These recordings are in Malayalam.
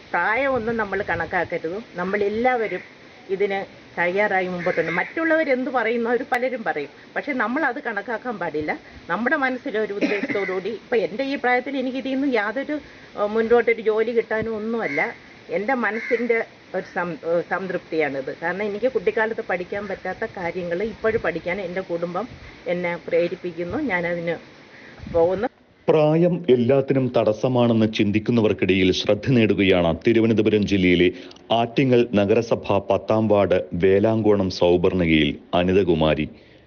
പ്രായമൊന്നും നമ്മൾ കണക്കാക്കരുത് നമ്മളെല്ലാവരും ഇതിന് തയ്യാറായി മുമ്പോട്ടുണ്ട് മറ്റുള്ളവർ എന്ത് പറയുന്നവർ പലരും പറയും പക്ഷെ നമ്മൾ അത് കണക്കാക്കാൻ പാടില്ല നമ്മുടെ മനസ്സിലൊരു ഉദ്ദേശത്തോടുകൂടി ഇപ്പം എൻ്റെ ഈ പ്രായത്തിൽ എനിക്ക് ഇതിൽ നിന്ന് യാതൊരു ഏഹ്, മുൻപോട്ടൊരു ജോലി കിട്ടാനും ഒന്നുമല്ല എൻ്റെ മനസ്സിൻ്റെ ഒരു സം ഏഹ്, സംതൃപ്തിയാണിത് കാരണം എനിക്ക് കുട്ടിക്കാലത്ത് പഠിക്കാൻ പറ്റാത്ത കാര്യങ്ങൾ ഇപ്പോഴും പഠിക്കാൻ എൻ്റെ കുടുംബം എന്നെ പ്രേരിപ്പിക്കുന്നു ഞാനതിന് പോകുന്നു പ്രായം എല്ലാത്തിനും തടസ്സമാണെന്ന് ചിന്തിക്കുന്നവർക്കിടയിൽ ശ്രദ്ധ നേടുകയാണ് തിരുവനന്തപുരം ജില്ലയിലെ ആറ്റിങ്ങൽ നഗരസഭ പത്താം വാർഡ് വേലാങ്കോണം സൗവർണികയിൽ അനിതകുമാരി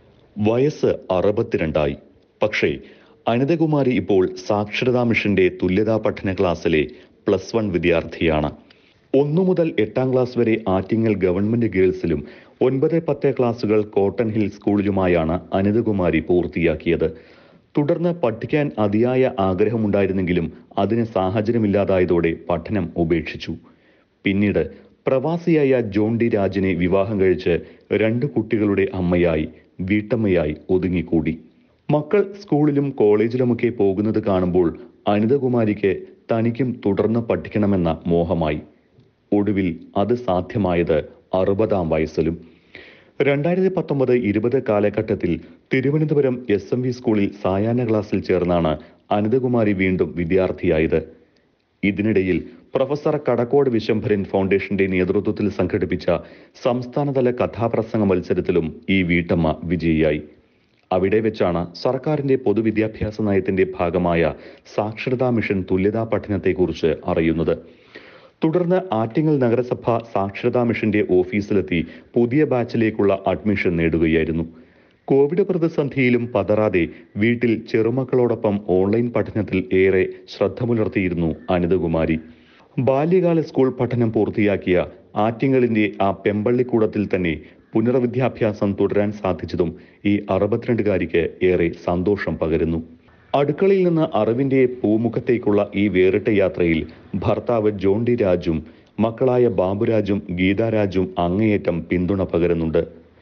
വയസ്സ് അറുപത്തിരണ്ടായി പക്ഷേ അനിതകുമാരി ഇപ്പോൾ സാക്ഷരതാ മിഷന്റെ തുല്യതാ പഠന ക്ലാസ്സിലെ പ്ലസ് വൺ വിദ്യാർത്ഥിയാണ് ഒന്നു മുതൽ എട്ടാം ക്ലാസ് വരെ ആറ്റിങ്ങൽ ഗവൺമെന്റ് ഗേൾസിലും ഒൻപത് പത്ത് ക്ലാസുകൾ കോട്ടൺ ഹിൽ സ്കൂളിലുമായാണ് അനിതകുമാരി പൂർത്തിയാക്കിയത് തുടർന്ന് പഠിക്കാൻ അതിയായ ആഗ്രഹമുണ്ടായിരുന്നെങ്കിലും അതിന് സാഹചര്യമില്ലാതായതോടെ പഠനം ഉപേക്ഷിച്ചു പിന്നീട് പ്രവാസിയായ ജോൺ ഡി രാജിനെ വിവാഹം കഴിച്ച് രണ്ട് കുട്ടികളുടെ അമ്മയായി വീട്ടമ്മയായി ഒതുങ്ങിക്കൂടി മക്കൾ സ്കൂളിലും കോളേജിലുമൊക്കെ പോകുന്നത് കാണുമ്പോൾ അനിതകുമാരിക്ക് തനിക്കും തുടർന്ന് പഠിക്കണമെന്ന മോഹമായി ഒടുവിൽ അത് സാധ്യമായത് അറുപതാം വയസ്സിലും രണ്ടായിരത്തി പത്തൊമ്പത് ഇരുപത് കാലഘട്ടത്തിൽ തിരുവനന്തപുരം എസ് എം വി സ്കൂളിൽ സായാഹ്ന ക്ലാസ്സിൽ ചേർന്നാണ് അനിതകുമാരി വീണ്ടും വിദ്യാർത്ഥിയായത് ഇതിനിടയിൽ പ്രൊഫസർ കടക്കോട് വിശംഭരൻ ഫൗണ്ടേഷന്റെ നേതൃത്വത്തിൽ സംഘടിപ്പിച്ച സംസ്ഥാനതല കഥാപ്രസംഗ മത്സരത്തിലും ഈ വീട്ടമ്മ വിജയിയായി അവിടെ വെച്ചാണ് സർക്കാരിന്റെ പൊതുവിദ്യാഭ്യാസ നയത്തിന്റെ ഭാഗമായ സാക്ഷരതാ മിഷൻ തുല്യതാ പഠനത്തെക്കുറിച്ച് അറിയുന്നത് തുടർന്ന് ആറ്റിങ്ങൽ നഗരസഭ സാക്ഷരതാ മിഷന്റെ ഓഫീസിലെത്തി പുതിയ ബാച്ചിലേക്കുള്ള അഡ്മിഷൻ നേടുകയായിരുന്നു കോവിഡ് പ്രതിസന്ധിയിലും പതറാതെ വീട്ടിൽ ചെറുമക്കളോടൊപ്പം ഓൺലൈൻ പഠനത്തിൽ ഏറെ ശ്രദ്ധ പുലർത്തിയിരുന്നു അനിതകുമാരി ബാല്യകാല സ്കൂൾ പഠനം പൂർത്തിയാക്കിയ ആറ്റിങ്ങലിന്റെ ആ പെമ്പള്ളിക്കൂടത്തിൽ തന്നെ പുനർവിദ്യാഭ്യാസം തുടരാൻ സാധിച്ചതും ഈ അറുപത്തിരണ്ടുകാരിക്ക് ഏറെ സന്തോഷം പകരുന്നു അടുക്കളയിൽ നിന്ന് അറിവിന്റെ പൂമുഖത്തേക്കുള്ള ഈ വേറിട്ട യാത്രയിൽ ഭർത്താവ് ജോൺ ഡി രാജും മക്കളായ ബാബുരാജും ഗീതാരാജും അങ്ങേയറ്റം പിന്തുണ പകരുന്നുണ്ട്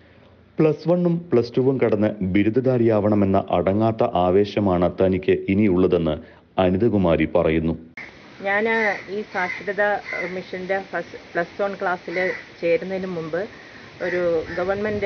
പ്ലസ് വണ്ണും പ്ലസ് ടുവും കടന്ന് ബിരുദധാരിയാവണമെന്ന അടങ്ങാത്ത ആവേശമാണ് തനിക്ക് ഇനിയുള്ളതെന്ന് അനിതകുമാരി പറയുന്നു ഞാൻ ഈ സാക്ഷരതാ മിഷൻ്റെ ഫസ്റ്റ് പ്ലസ് വൺ ക്ലാസ്സിൽ ചേരുന്നതിന് മുമ്പ് ഒരു ഗവൺമെൻറ്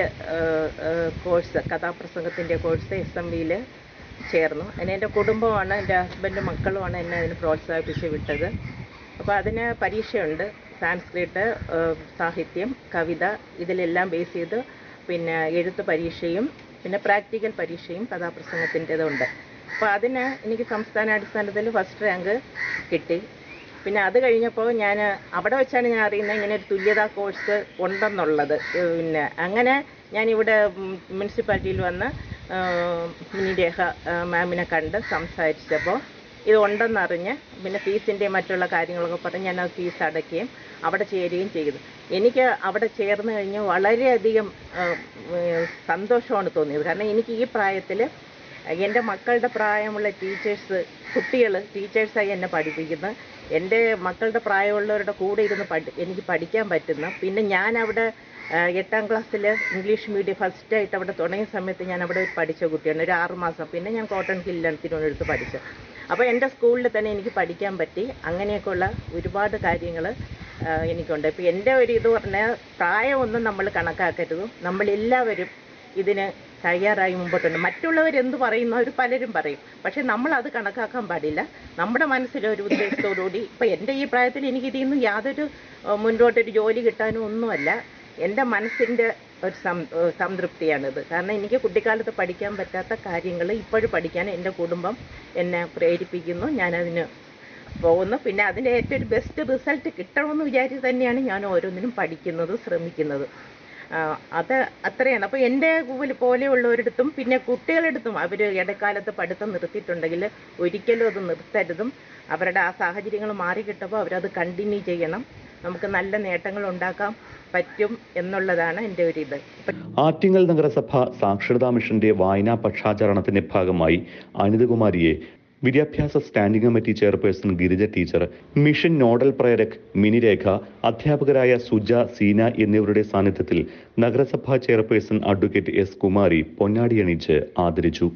കോഴ്സ് കഥാപ്രസംഗത്തിൻ്റെ കോഴ്സ് എസ് എം വിയിൽ ചേർന്നു അതിന് എൻ്റെ കുടുംബമാണ് എൻ്റെ ഹസ്ബൻഡും മക്കളുമാണ് എന്നെ അതിന് പ്രോത്സാഹിപ്പിച്ച് വിട്ടത് അപ്പോൾ അതിന് പരീക്ഷയുണ്ട് സാൻസ്ക്രിറ്റ് ഏഹ്, സാഹിത്യം കവിത ഇതിലെല്ലാം ബേസ് ചെയ്ത് പിന്നെ എഴുത്ത് പരീക്ഷയും പിന്നെ പ്രാക്ടിക്കൽ പരീക്ഷയും കഥാപ്രസംഗത്തിൻ്റെതുണ്ട് അപ്പോൾ അതിന് എനിക്ക് സംസ്ഥാനാടിസ്ഥാനത്തിൽ ഫസ്റ്റ് റാങ്ക് കിട്ടി പിന്നെ അത് കഴിഞ്ഞപ്പോൾ ഞാൻ അവിടെ വെച്ചാണ് ഞാൻ അറിയുന്നത് ഇങ്ങനെ ഒരു തുല്യതാ കോഴ്സ് ഉണ്ടെന്നുള്ളത് ഏഹ് പിന്നെ അങ്ങനെ ഞാനിവിടെ മുനിസിപ്പാലിറ്റിയിൽ വന്ന് ഏഹ് മിനി രേഖ ഏഹ് മാമിനെ കണ്ട് സംസാരിച്ചപ്പോൾ ഇത് ഉണ്ടെന്നറിഞ്ഞ് പിന്നെ ഫീസിൻ്റെ മറ്റുള്ള കാര്യങ്ങളൊക്കെ പറഞ്ഞ് ഞാൻ ആ ഫീസ് അടയ്ക്കുകയും അവിടെ ചേരുകയും ചെയ്തു എനിക്ക് അവിടെ ചേർന്ന് കഴിഞ്ഞ് വളരെയധികം ഏഹ്, ഏഹ്, സന്തോഷമാണ് തോന്നിയത് കാരണം എനിക്ക് ഈ പ്രായത്തിൽ എൻ്റെ മക്കളുടെ പ്രായമുള്ള ടീച്ചേഴ്സ് കുട്ടികൾ ടീച്ചേഴ്സായി എന്നെ പഠിപ്പിക്കുന്നു എൻ്റെ മക്കളുടെ പ്രായമുള്ളവരുടെ കൂടെ ഇരുന്ന് പഠി എനിക്ക് പഠിക്കാൻ പറ്റുന്നു പിന്നെ ഞാൻ അവിടെ ആ, എട്ടാം ക്ലാസ്സിൽ ഇംഗ്ലീഷ് മീഡിയം ഫസ്റ്റായിട്ട് അവിടെ തുടങ്ങിയ സമയത്ത് ഞാൻ അവിടെ പഠിച്ച കുട്ടിയാണ് ഒരു ആറ് മാസം പിന്നെ ഞാൻ കോട്ടൺ ഹില്ലാണ് തിരുവനന്തപുരത്ത് പഠിച്ചത് അപ്പോൾ എൻ്റെ സ്കൂളിൽ തന്നെ എനിക്ക് പഠിക്കാൻ പറ്റി അങ്ങനെയൊക്കെയുള്ള ഒരുപാട് കാര്യങ്ങൾ എനിക്കുണ്ട് ഇപ്പോൾ എൻ്റെ ഒരു ഇത് പറഞ്ഞാൽ പ്രായമൊന്നും നമ്മൾ കണക്കാക്കരുത് നമ്മളെല്ലാവരും ഇതിന് തയ്യാറായി മുമ്പോട്ടുണ്ട് മറ്റുള്ളവർ എന്ത് പറയുന്നവർ പലരും പറയും പക്ഷെ നമ്മൾ അത് കണക്കാക്കാൻ പാടില്ല നമ്മുടെ മനസ്സിലൊരു ഉദ്ദേശത്തോടുകൂടി ഇപ്പം എൻ്റെ ഈ പ്രായത്തിൽ എനിക്ക് ഇതിൽ നിന്ന് യാതൊരു ഏഹ്, മുൻപോട്ടൊരു ജോലി കിട്ടാനും ഒന്നുമല്ല എൻ്റെ മനസ്സിൻ്റെ ഒരു സം ഏഹ്, സംതൃപ്തിയാണിത് കാരണം എനിക്ക് കുട്ടിക്കാലത്ത് പഠിക്കാൻ പറ്റാത്ത കാര്യങ്ങൾ ഇപ്പോഴും പഠിക്കാൻ എൻ്റെ കുടുംബം എന്നെ പ്രേരിപ്പിക്കുന്നു ഞാനതിന് പോകുന്നു പിന്നെ അതിൻ്റെ ഏറ്റവും ഒരു ബെസ്റ്റ് റിസൾട്ട് കിട്ടണമെന്ന് വിചാരിച്ച് തന്നെയാണ് ഞാൻ ഓരോന്നിനും പഠിക്കുന്നത് ശ്രമിക്കുന്നത് ആ, അത് അത്രയാണ് അപ്പോൾ എൻ്റെ പോലെ- പോലെയുള്ളവരിടത്തും പിന്നെ കുട്ടികളെടുത്തും അവർ ഇടക്കാലത്ത് പഠിത്തം നിർത്തിയിട്ടുണ്ടെങ്കിൽ ഒരിക്കലും അത് നിർത്തരുതും അവരുടെ ആ സാഹചര്യങ്ങൾ മാറിക്കിട്ടുമ്പോൾ അവരത് കണ്ടിന്യൂ ചെയ്യണം നമുക്ക് നല്ല നേട്ടങ്ങൾ ഉണ്ടാക്കാൻ പറ്റും എന്നുള്ളതാണ് എൻ്റെ ഒരു ഇത് ആറ്റിങ്ങൽ നഗരസഭ സാക്ഷരതാ മിഷന്റെ വായനാ പക്ഷാചരണത്തിന്റെ ഭാഗമായി അനിതകുമാരിയെ വിദ്യാഭ്യാസ standing committee chairperson Girija teacher mission nodal prerak Minirekha അധ്യാപകരായ സുജ സീന എന്നിവരുടെ സാന്നിധ്യത്തിൽ നഗരസഭാ ചെയർപേഴ്സൺ അഡ്വക്കേറ്റ് എസ് കുമാരി പൊന്നാടിയണിച്ച് ആദരിച്ചു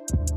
ന്യൂസ്